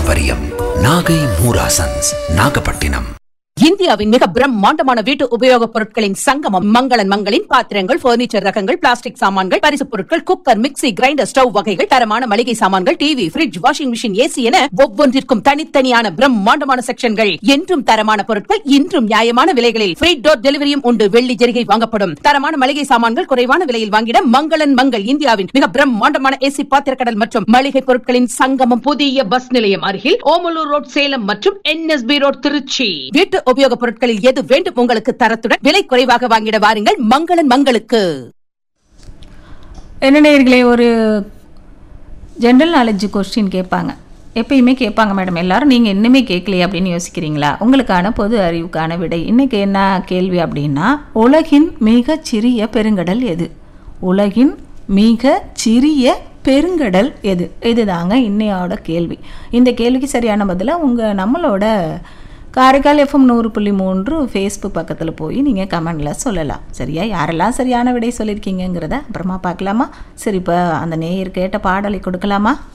பாரம்பரியம் நாகை மூராசன்ஸ் நாகப்பட்டினம் இந்தியாவின் மிக பிரம்மாண்டமான வீட்டு உபயோகப் பொருட்களின் சங்கமம் மங்களன் மங்களின் பாத்திரங்கள் பர்னிச்சர் ரகங்கள் பிளாஸ்டிக் சாமான்கள் பரிசுப் பொருட்கள் குக்கர் மிக்ஸி கிரைண்டர் ஸ்டவ் வகைகள் தரமான மளிகை சாமான்கள் TV fridge washing machine AC என ஒவ்வொன்றிற்கும் தனித்தனியான பிரம்மாண்டமான செக்ஷன்கள் என்றும் தரமான பொருட்கள் இன்றும் நியாயமான விலைகளில் ஃப்ரீ டோர் டெலிவரியும் உண்டு வெள்ளி ஜெரிகை வாங்கப்படும் தரமான மளிகை சாமான்கள் குறைவான விலையில் வாங்கிட மங்களன் மங்கள் இந்தியாவின் மிக பிரம்மாண்டமான ஏசி பாத்திரக்கடல் மற்றும் மளிகை பொருட்களின் சங்கமம் புதிய பஸ் நிலையம் அருகில் ஓமலூர் ரோட் சேலம் மற்றும் என்எஸ்பி ரோட் திருச்சி வீட்டு உபயோகப் பொருட்களில் எது வேண்டும் உங்களுக்கு தரத்துடன் விலை குறைவாக வாங்கிட வாருங்கள் மங்களன் மங்களுக்கு என்ன நேயர்களே ஒரு ஜென்ரல் நாலேஜ் கொஸ்டின் கேட்பாங்க எப்பயுமே கேட்பாங்க மேடம் எல்லாரும் நீங்கள் இன்னுமே கேட்கலையே அப்படின்னு யோசிக்கிறீங்களா உங்களுக்கான பொது அறிவுக்கான விடை இன்னைக்கு என்ன கேள்வி அப்படின்னா உலகின் மிகச் சிறிய பெருங்கடல் எது உலகின் மிக சிறிய பெருங்கடல் எது இதுதாங்க இன்னையோட கேள்வி இந்த கேள்விக்கு சரியான பதிலை உங்கள் நம்மளோட காரைக்கால் எஃப்எம் நூறு புள்ளி மூன்று ஃபேஸ்புக் பக்கத்தில் போய் நீங்கள் கமெண்டில் சொல்லலாம் சரியா யாரெல்லாம் சரியான விடை சொல்லியிருக்கீங்கங்கிறத அப்புறமா பார்க்கலாமா சரி இப்போ அந்த நேயர் கேட்ட பாடலை கொடுக்கலாமா